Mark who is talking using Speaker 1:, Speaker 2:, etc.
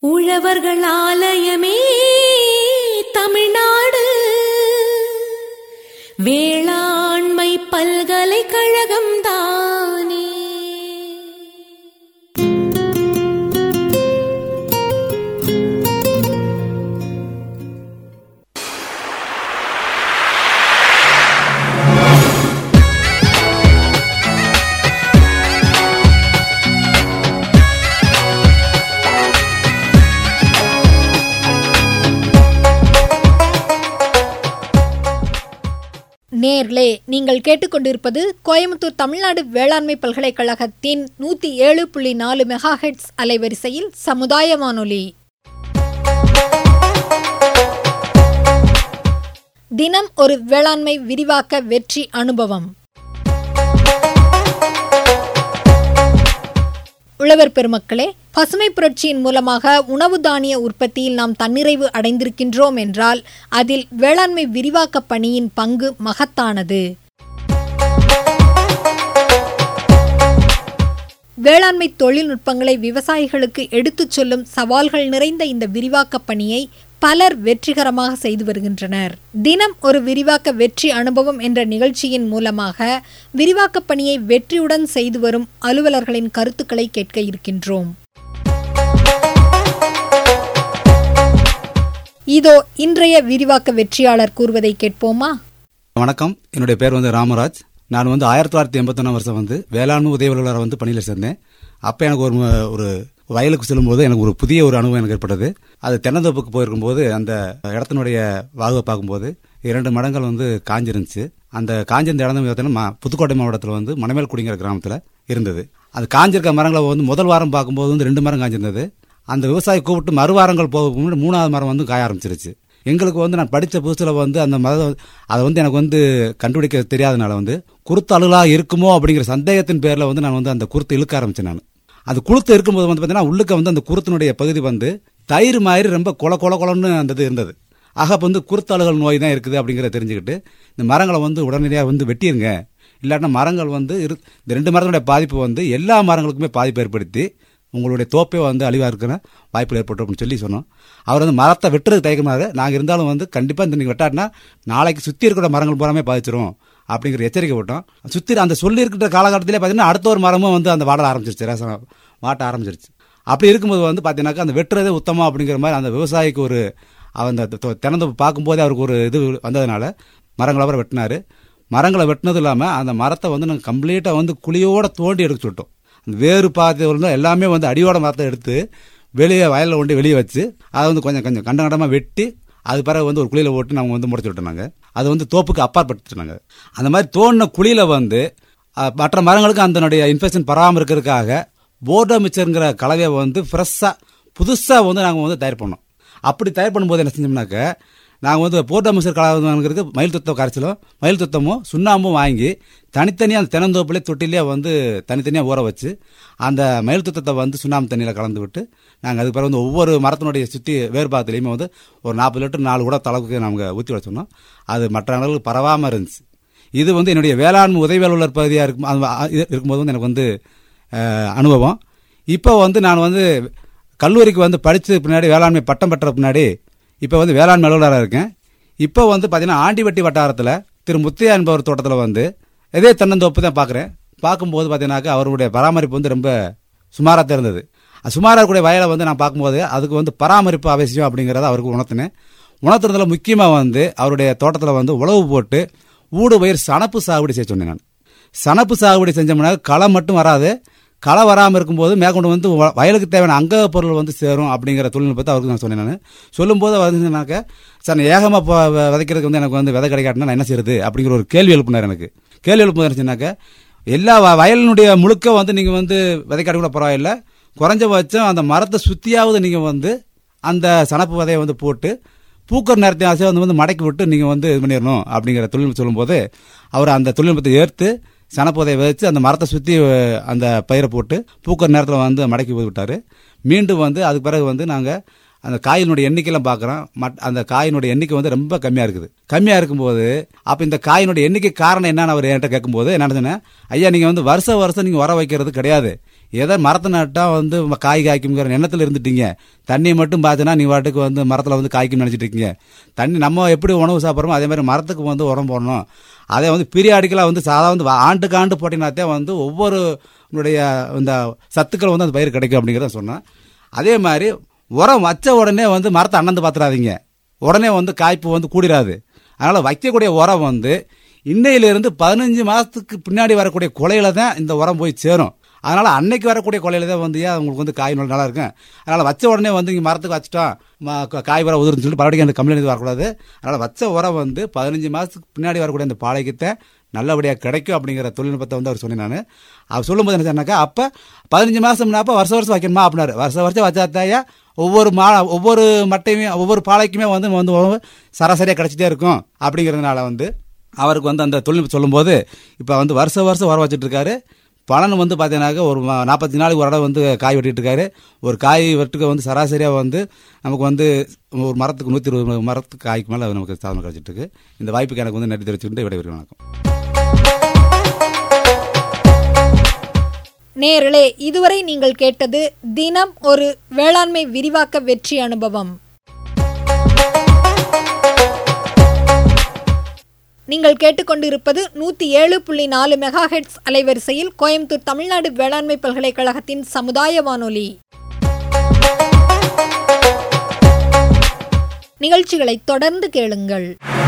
Speaker 1: உழவர்கள் ஆலயமே தமிழ்நாடு வேளாண்மை பல்கலைக்கழகம் தானே
Speaker 2: நேர்லே நீங்கள் கேட்டுக்கொண்டிருப்பது கோயம்புத்தூர் தமிழ்நாடு வேளாண்மை பல்கலைக்கழகத்தின் நூத்தி ஏழு புள்ளி நாலு மெகாஹெட்ஸ் அலைவரிசையில் சமுதாய வானொலி தினம் ஒரு வேளாண்மை விரிவாக்க வெற்றி அனுபவம் உழவர் பெருமக்களே பசுமை புரட்சியின் மூலமாக உணவு தானிய உற்பத்தியில் நாம் தன்னிறைவு அடைந்திருக்கின்றோம் என்றால் அதில் வேளாண்மை விரிவாக்க பணியின் பங்கு மகத்தானது வேளாண்மை தொழில்நுட்பங்களை விவசாயிகளுக்கு எடுத்துச் சொல்லும் சவால்கள் நிறைந்த இந்த விரிவாக்க பணியை பலர் வெற்றிகரமாக செய்து வருகின்றனர் தினம் ஒரு விரிவாக்க வெற்றி அனுபவம் என்ற நிகழ்ச்சியின் மூலமாக விரிவாக்க பணியை வெற்றியுடன் செய்து வரும் அலுவலர்களின் கருத்துக்களை கேட்க இருக்கின்றோம் இதோ இன்றைய விரிவாக்க வெற்றியாளர் கூறுவதை கேட்போமா
Speaker 3: வணக்கம் என்னுடைய பேர் வந்து ராமராஜ் நான் வந்து ஆயிரத்தி தொள்ளாயிரத்தி எண்பத்தொன்னாம் வருஷம் வந்து வேளாண்மை உதவியாளராக வந்து பணியில் சேர்ந்தேன் அப்போ எனக்கு ஒரு ம- ஒரு வயலுக்கு செல்லும்போது எனக்கு ஒரு புதிய ஒரு அனுபவம் எனக்கு ஏற்பட்டது அது தென்னந்தோப்புக்கு போயிருக்கும்போது அந்த இடத்தினுடைய வாகுவை பார்க்கும்போது இரண்டு மடங்கள் வந்து காஞ்சிருந்துச்சு அந்த காஞ்சிருந்த இடம் பார்த்தீங்கன்னா ம- புதுக்கோட்டை மாவட்டத்தில் வந்து மணமேல்குடிங்கிற கிராமத்தில் இருந்தது அது காஞ்சிருக்க மரங்களை வந்து முதல் வாரம் பார்க்கும்போது வந்து ரெண்டு மரம் காஞ்சிருந்தது அந்த விவசாயி கூப்பிட்டு மறுவாரங்கள் போக முன்னாடி மூணாவது மரம் வந்து காய ஆரம்பிச்சிருச்சு எங்களுக்கு வந்து நான் படித்த புதுசில் வந்து அந்த மரம் அதை வந்து எனக்கு வந்து கண்டுபிடிக்க தெரியாதனால வந்து குருத்து அழுகலாக இருக்குமோ அப்படிங்கிற சந்தேகத்தின் பேரில் வந்து நான் வந்து அந்த குருத்து இழுக்க ஆரம்பிச்சேன் நான் அது குருத்து இருக்கும்போது வந்து பார்த்தீங்கன்னா உள்ளுக்க வந்து அந்த குருத்தினுடைய பகுதி வந்து தயிர் மாதிரி ரொம்ப கொல கொல கொலன்னு அந்த இது இருந்தது ஆக அப்போ வந்து குருத்தழுகல் நோய் தான் இருக்குது அப்படிங்கிறத தெரிஞ்சுக்கிட்டு இந்த மரங்களை வந்து உடனடியாக வந்து வெட்டிருங்க இல்லாட்டினா மரங்கள் வந்து இரு இந்த ரெண்டு மரங்களுடைய பாதிப்பு வந்து எல்லா மரங்களுக்குமே பாதிப்பு ஏற்படுத்தி உங்களுடைய தோப்பே வந்து அழிவாக இருக்கிற வாய்ப்புகள் ஏற்பட்டு அப்படின்னு சொல்லி சொன்னோம் அவர் வந்து மரத்தை வெட்டுறது தயக்கமாக நாங்கள் இருந்தாலும் வந்து கண்டிப்பாக இந்த நீங்கள் வெட்டாட்டினா நாளைக்கு சுற்றி இருக்கிற மரங்கள் பூராமே பாதிச்சிரும் அப்படிங்கிற எச்சரிக்கை விட்டோம் சுற்றி அந்த சொல்லி இருக்கிற காலகட்டத்திலே பார்த்தீங்கன்னா அடுத்த ஒரு மரமும் வந்து அந்த வாட ஆரம்பிச்சிருச்சு ரசம் வாட்ட ஆரம்பிச்சிருச்சு அப்படி இருக்கும்போது வந்து பார்த்தீங்கன்னாக்கா அந்த வெட்டுறதே உத்தமம் அப்படிங்கிற மாதிரி அந்த விவசாயிக்கு ஒரு அந்த திறந்து பார்க்கும்போதே அவருக்கு ஒரு இது வந்ததுனால மரங்களை அவரை வெட்டினாரு மரங்களை வெட்டினது இல்லாமல் அந்த மரத்தை வந்து நாங்கள் கம்ப்ளீட்டாக வந்து குழியோட தோண்டி எடுக்க சொல்லிட்டோம் அந்த வேறு பாத்தி இருந்தால் எல்லாமே வந்து அடியோட மரத்தை எடுத்து வெளியே வயலில் கொண்டு வெளியே வச்சு அதை வந்து கொஞ்சம் கொஞ்சம் கண்ட கண்டமாக வெட்டி அது பிறகு வந்து ஒரு குழியில் போட்டு நாங்கள் வந்து முடிச்சு விட்டோம் நாங்கள் அது வந்து தோப்புக்கு அப்பாற்பட்டுனாங்க அந்த மாதிரி தோண்டின குழியில் வந்து அஹ், மற்ற மரங்களுக்கு அதனுடைய இன்ஃபெக்ஷன் பராம இருக்கிறதுக்காக போர்டோ மிச்சருங்கிற கலவையை வந்து ஃப்ரெஷ்ஷாக புதுசாக வந்து நாங்கள் வந்து தயார் பண்ணோம் அப்படி தயார் பண்ணும்போது என்ன செஞ்சோம்னாக்க நாங்கள் வந்து போர்டோ மிச்சர் கலவைங்கிறது மயில் துத்தம் கரைச்சலும் மயில் துத்தமும் சுண்ணாம்பும் வாங்கி தனித்தனியாக அந்த தென்னந்தோப்புலேயே தொட்டிலே வந்து தனித்தனியாக ஊற வச்சு அந்த மயில் துத்தத்தை வந்து சுண்ணாம்பு தண்ணியில் கலந்து விட்டு நாங்கள் அதுக்கு பிறகு வந்து ஒவ்வொரு மரத்தினுடைய சுற்றி வேறுபாகத்துலேயுமே வந்து ஒரு நாற்பது லிட்டர் நாலு கூட தளவுக்கு நாங்கள் ஊற்றி வச்சோம்னா அது மற்ற அளவுக்கு பரவாமல் இருந்துச்சு இது வந்து என்னுடைய வேளாண்மை உதவி அலுவலர் பகுதியாக இருக்கும் அது இது இருக்கும்போது வந்து எனக்கு வந்து அஹ், அனுபவம் இப்போ வந்து நான் வந்து கல்லூரிக்கு வந்து படித்து பின்னாடி வேளாண்மை பட்டம் பெற்ற பின்னாடி இப்போ வந்து வேளாண்மை அலுவலராக இருக்கேன் இப்போ வந்து பார்த்தீங்கன்னா ஆண்டிவட்டி வட்டாரத்தில் திரு முத்தையா என்பவர் தோட்டத்தில் வந்து இதே தென்னந்தோப்பு தான் பார்க்குறேன் பார்க்கும்போது பார்த்தீங்கன்னாக்கா அவருடைய பராமரிப்பு வந்து ரொம்ப சுமாராக தான் இருந்தது அது சுமாராக இருக்கக்கூடிய வயலை வந்து நான் பார்க்கும்போது அதுக்கு வந்து பராமரிப்பு அவசியம் அப்படிங்கிறத அவருக்கு உணர்த்தினேன் உணர்த்துறதுல முக்கியமாக வந்து அவருடைய தோட்டத்தில் வந்து உழவு போட்டு ஊடு பயிர் சணப்பு சாகுபடி செய்ய சொன்னேன் நான் சணப்பு சாகுபடி செஞ்சோம்னா களை மட்டும் வராது களை வராமல் இருக்கும்போது மேற்கொண்டு வந்து வ- வயலுக்கு தேவையான அங்க பொருள் வந்து சேரும் அப்படிங்கிற தொழில்நுட்பத்தை அவருக்கு நான் சொன்னேன் நான் சொல்லும்போது வந்துனாக்க சார் நான் ஏகமாக இப்போ விதைக்கிறதுக்கு வந்து எனக்கு வந்து விதை கிடைக்காட்டினா நான் என்ன செய்யறது அப்படிங்கிற ஒரு கேள்வி எழுப்பினார் எனக்கு கேள்வி எழுப்பும்போது என்னச்சுனாக்க எல்லா வ- வயலினுடைய முழுக்க வந்து நீங்கள் வந்து விதைக்காட்டி கூட பரவாயில்ல குறைஞ்சபட்சம் அந்த மரத்தை சுற்றியாவது நீங்கள் வந்து அந்த சணப்பு விதையை வந்து போட்டு பூக்கிற நேரத்தை ஆசை வந்து வந்து மடக்கி விட்டு நீங்கள் வந்து இது பண்ணிடணும் அப்படிங்கிற தொழில்நுட்பம் சொல்லும்போது அவர் அந்த தொழில்நுட்பத்தை ஏற்று சனப்போதையை வச்சு அந்த மரத்தை சுற்றி அந்த பயிரை போட்டு பூக்கிற நேரத்தில் வந்து மடக்கி விட்டார் மீண்டும் வந்து அதுக்கு பிறகு வந்து நாங்கள் அந்த காயினுடைய எண்ணிக்கையெல்லாம் பார்க்குறோம் மட் அந்த காயினுடைய எண்ணிக்கை வந்து ரொம்ப கம்மியாக இருக்குது கம்மியாக இருக்கும்போது அப்போ இந்த காயினுடைய எண்ணிக்கை காரணம் என்னன்னு அவர் என்கிட்ட கேட்கும்போது என்ன சொன்னேன் ஐயா நீங்கள் வந்து வருஷம் வருஷம் நீங்கள் வர வைக்கிறது கிடையாது ஏதோ மரத்தை நட்டா வந்து ம- காய் காய்க்குங்கிற எண்ணத்தில் இருந்துட்டீங்க தண்ணியை மட்டும் பார்த்தீங்கன்னா நீ வாட்டுக்கு வந்து மரத்தில் வந்து காய்க்கும்னு நினச்சிட்டு இருக்கீங்க தண்ணி நம்ம எப்படி உணவு சாப்பிட்றோமோ அதே மாதிரி மரத்துக்கு வந்து உரம் போடணும் அதே வந்து பீரியாடிக்கலாக வந்து சாதா வந்து வா- ஆண்டுக்கு ஆண்டு போட்டினாத்தே வந்து ஒவ்வொரு உன்னுடைய இந்த சத்துக்கள் வந்து அந்த பயிர் கிடைக்கும் அப்படிங்கிறத சொன்னேன் அதே மாதிரி உரம் வச்ச உடனே வந்து மரத்தை அண்ணந்து பார்த்துடாதீங்க உடனே வந்து காய்ப்பு வந்து கூடிராது அதனால் வைக்கக்கூடிய உரம் வந்து இன்னையிலிருந்து பதினஞ்சு மாதத்துக்கு பின்னாடி வரக்கூடிய கொலையில தான் இந்த உரம் போய் சேரும் அதனால் அன்னைக்கு வரக்கூடிய கொலையில தான் வந்து ஏன் உங்களுக்கு வந்து காய் நல்லா இருக்கும் அதனால் வச்ச உடனே வந்து இங்கே மரத்துக்கு வச்சுட்டோம் ம- க- காய் வர உதிர்னு சொல்லிட்டு மறுபடியும் அந்த கம்ப்ளைண்ட் வரக்கூடாது அதனால் வச்ச உரம் வந்து பதினஞ்சு மாதத்துக்கு பின்னாடி வரக்கூடிய அந்த பாலைக்கத்தை நல்லபடியாக கிடைக்கும் அப்படிங்கிற தொழில்நுட்பத்தை வந்து அவர் சொன்னேன் நான் அவர் சொல்லும்போது என்ன சொன்னாக்கா அப்போ பதினஞ்சு மாதம்னாப்போ வருஷம் வருஷம் வைக்கணுமா அப்படின்னாரு வருஷம் வருஷம் வச்சாத்தாயா ஒவ்வொரு மா ஒவ்வொரு மட்டையுமே ஒவ்வொரு பாலைக்குமே வந்து வந்து உணவு சராசரியாக கிடைச்சிட்டே இருக்கும் அப்படிங்கிறதுனால வந்து அவருக்கு வந்து அந்த தொழில்நுட்பம் சொல்லும்போது இப்போ வந்து வருஷம் வருஷம் வர வச்சுட்டு இருக்காரு பலன் வந்து பார்த்தீங்கன்னாக்க ஒரு ம- நாற்பத்தி நாளைக்கு ஒரு இடம் வந்து காய் வெட்டிட்டு இருக்காரு ஒரு காய் வெட்டுக்கு வந்து சராசரியாக வந்து நமக்கு வந்து ஒரு மரத்துக்கு நூற்றி இருபது மரத்துக்கு காய்க்கு மேலே நமக்கு சாதனை கிடைச்சிட்டு இருக்கு இந்த வாய்ப்புக்கு எனக்கு வந்து நன்றி தெரிவிச்சுக்கிட்டு விடைபெறுகிறேன் வணக்கம்
Speaker 2: நேர்களே இதுவரை நீங்கள் கேட்டது தினம் ஒரு வேளாண்மை விரிவாக்க வெற்றி அனுபவம் நீங்கள் கேட்டுக்கொண்டிருப்பது நூற்றி ஏழு புள்ளி நாலு மெகாஹெட்ஸ் அலைவரிசையில் கோயம்புத்தூர் தமிழ்நாடு வேளாண்மை பல்கலைக்கழகத்தின் சமுதாய வானொலி நிகழ்ச்சிகளை தொடர்ந்து கேளுங்கள்